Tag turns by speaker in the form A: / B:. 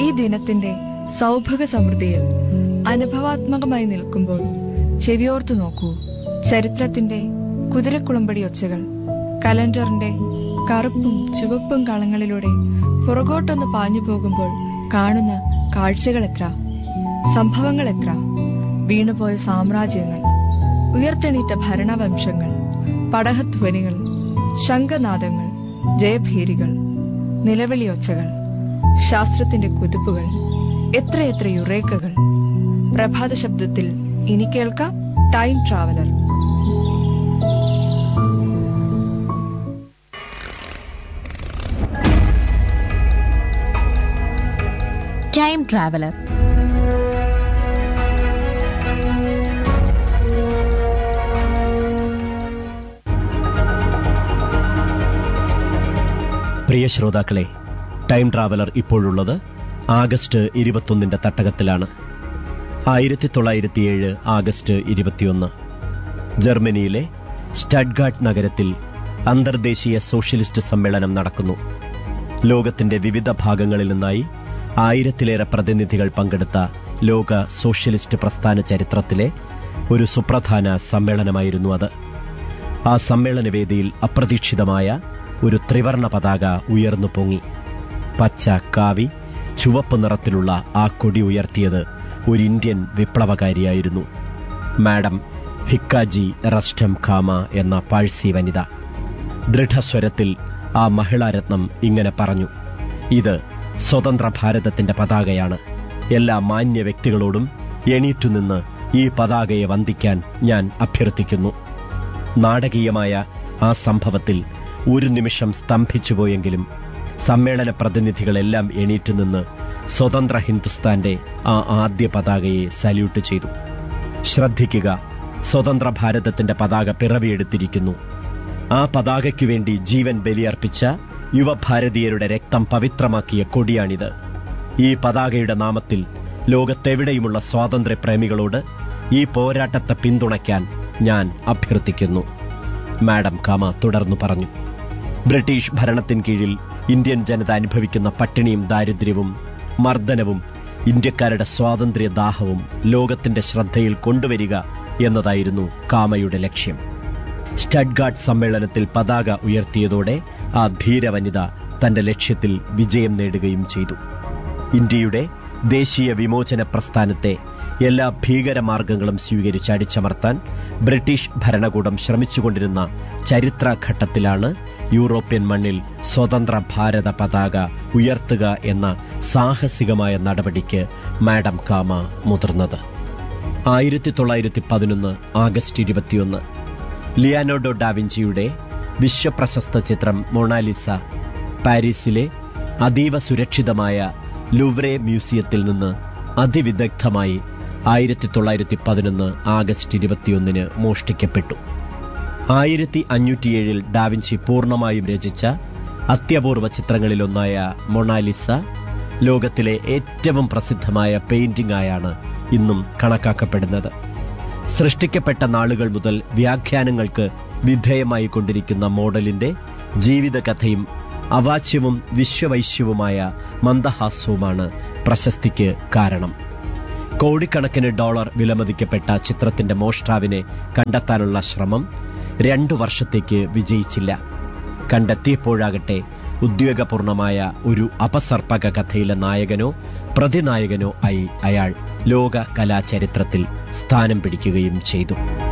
A: ദിനത്തിന്റെ സൗഭഗ സമൃദ്ധിയിൽ അനുഭവാത്മകമായി നിൽക്കുമ്പോൾ ചെവിയോർത്തു നോക്കൂ ചരിത്രത്തിന്റെ കുതിരക്കുളമ്പടി ഒച്ചകൾ കലണ്ടറിന്റെ കറുപ്പും ചുവപ്പും കളങ്ങളിലൂടെ പുറകോട്ടൊന്ന് പാഞ്ഞു പോകുമ്പോൾ കാണുന്ന കാഴ്ചകൾ എത്ര സംഭവങ്ങൾ എത്ര വീണുപോയ സാമ്രാജ്യങ്ങൾ ഉയർത്തെണീറ്റ ഭരണവംശങ്ങൾ പടഹധ്വനികൾ ശംഖനാദങ്ങൾ ജയഭീരികൾ നിലവിളിയൊച്ചകൾ ശാസ്ത്രത്തിന്റെ കുതിപ്പുകൾ എത്രയെത്ര യുറേക്കകൾ പ്രഭാത ശബ്ദത്തിൽ ഇനി കേൾക്കാം ടൈം ട്രാവലർ
B: ടൈം ട്രാവലർ
C: പ്രിയ ശ്രോതാക്കളെ ടൈം ട്രാവലർ ഇപ്പോഴുള്ളത് ആഗസ്റ്റ് ഇരുപത്തൊന്നിന്റെ തട്ടകത്തിലാണ് ആയിരത്തി തൊള്ളായിരത്തിയേഴ് ആഗസ്റ്റ് ഇരുപത്തിയൊന്ന് ജർമ്മനിയിലെ സ്റ്റഡ്ഗാർഡ് നഗരത്തിൽ അന്തർദേശീയ സോഷ്യലിസ്റ്റ് സമ്മേളനം നടക്കുന്നു ലോകത്തിന്റെ വിവിധ ഭാഗങ്ങളിൽ നിന്നായി ആയിരത്തിലേറെ പ്രതിനിധികൾ പങ്കെടുത്ത ലോക സോഷ്യലിസ്റ്റ് പ്രസ്ഥാന ചരിത്രത്തിലെ ഒരു സുപ്രധാന സമ്മേളനമായിരുന്നു അത് ആ സമ്മേളനവേദിയിൽ അപ്രതീക്ഷിതമായ ഒരു ത്രിവർണ പതാക ഉയർന്നു പൊങ്ങി പച്ച കാവി ചുവപ്പ് നിറത്തിലുള്ള ആ കൊടി ഉയർത്തിയത് ഒരു ഇന്ത്യൻ വിപ്ലവകാരിയായിരുന്നു മാഡം ഹിക്കാജി റസ്റ്റം ഖാമ എന്ന പാഴ്സി വനിത ദൃഢസ്വരത്തിൽ ആ മഹിളാരത്നം ഇങ്ങനെ പറഞ്ഞു ഇത് സ്വതന്ത്ര ഭാരതത്തിന്റെ പതാകയാണ് എല്ലാ മാന്യ വ്യക്തികളോടും എണീറ്റുനിന്ന് ഈ പതാകയെ വന്ദിക്കാൻ ഞാൻ അഭ്യർത്ഥിക്കുന്നു നാടകീയമായ ആ സംഭവത്തിൽ ഒരു നിമിഷം സ്തംഭിച്ചുപോയെങ്കിലും സമ്മേളന പ്രതിനിധികളെല്ലാം എണീറ്റുനിന്ന് സ്വതന്ത്ര ഹിന്ദുസ്ഥാന്റെ ആ ആദ്യ പതാകയെ സല്യൂട്ട് ചെയ്തു ശ്രദ്ധിക്കുക സ്വതന്ത്ര ഭാരതത്തിന്റെ പതാക പിറവിയെടുത്തിരിക്കുന്നു ആ പതാകയ്ക്കു വേണ്ടി ജീവൻ ബലിയർപ്പിച്ച യുവഭാരതീയരുടെ രക്തം പവിത്രമാക്കിയ കൊടിയാണിത് ഈ പതാകയുടെ നാമത്തിൽ ലോകത്തെവിടെയുമുള്ള സ്വാതന്ത്ര്യപ്രേമികളോട് ഈ പോരാട്ടത്തെ പിന്തുണയ്ക്കാൻ ഞാൻ അഭ്യർത്ഥിക്കുന്നു മാഡം കാമ തുടർന്നു പറഞ്ഞു ബ്രിട്ടീഷ് ഭരണത്തിൻ കീഴിൽ ഇന്ത്യൻ ജനത അനുഭവിക്കുന്ന പട്ടിണിയും ദാരിദ്ര്യവും മർദ്ദനവും ഇന്ത്യക്കാരുടെ സ്വാതന്ത്ര്യദാഹവും ലോകത്തിന്റെ ശ്രദ്ധയിൽ കൊണ്ടുവരിക എന്നതായിരുന്നു കാമയുടെ ലക്ഷ്യം സ്റ്റഡ്ഗാർഡ് സമ്മേളനത്തിൽ പതാക ഉയർത്തിയതോടെ ആ ധീരവനിത തന്റെ ലക്ഷ്യത്തിൽ വിജയം നേടുകയും ചെയ്തു ഇന്ത്യയുടെ ദേശീയ വിമോചന പ്രസ്ഥാനത്തെ എല്ലാ ഭീകരമാർഗങ്ങളും സ്വീകരിച്ച് അടിച്ചമർത്താൻ ബ്രിട്ടീഷ് ഭരണകൂടം ശ്രമിച്ചുകൊണ്ടിരുന്ന ചരിത്രഘട്ടത്തിലാണ് യൂറോപ്യൻ മണ്ണിൽ സ്വതന്ത്ര ഭാരത പതാക ഉയർത്തുക എന്ന സാഹസികമായ നടപടിക്ക് മാഡം കാമ മുതിർന്നത് ആയിരത്തി തൊള്ളായിരത്തി പതിനൊന്ന് ആഗസ്റ്റ് ഇരുപത്തിയൊന്ന് ലിയാനോഡോ ഡാവിഞ്ചിയുടെ വിശ്വപ്രശസ്ത ചിത്രം മൊണാലിസ പാരീസിലെ അതീവ സുരക്ഷിതമായ ലുവ്രെ മ്യൂസിയത്തിൽ നിന്ന് അതിവിദഗ്ധമായി ആയിരത്തി തൊള്ളായിരത്തി പതിനൊന്ന് ആഗസ്റ്റ് ഇരുപത്തിയൊന്നിന് മോഷ്ടിക്കപ്പെട്ടു ആയിരത്തി അഞ്ഞൂറ്റിയേഴിൽ ഡാവിഞ്ചി പൂർണ്ണമായും രചിച്ച അത്യപൂർവ ചിത്രങ്ങളിലൊന്നായ മൊണാലിസ ലോകത്തിലെ ഏറ്റവും പ്രസിദ്ധമായ പെയിന്റിംഗ് ആയാണ് ഇന്നും കണക്കാക്കപ്പെടുന്നത് സൃഷ്ടിക്കപ്പെട്ട നാളുകൾ മുതൽ വ്യാഖ്യാനങ്ങൾക്ക് വിധേയമായി കൊണ്ടിരിക്കുന്ന മോഡലിന്റെ ജീവിതകഥയും അവാച്യവും വിശ്വവൈശ്യവുമായ മന്ദഹാസവുമാണ് പ്രശസ്തിക്ക് കാരണം കോടിക്കണക്കിന് ഡോളർ വിലമതിക്കപ്പെട്ട ചിത്രത്തിന്റെ മോഷ്ടാവിനെ കണ്ടെത്താനുള്ള ശ്രമം രണ്ടു വർഷത്തേക്ക് വിജയിച്ചില്ല കണ്ടെത്തിയപ്പോഴാകട്ടെ ഉദ്വേഗപൂർണമായ ഒരു അപസർപ്പക കഥയിലെ നായകനോ പ്രതിനായകനോ ആയി അയാൾ ലോക കലാചരിത്രത്തിൽ സ്ഥാനം പിടിക്കുകയും ചെയ്തു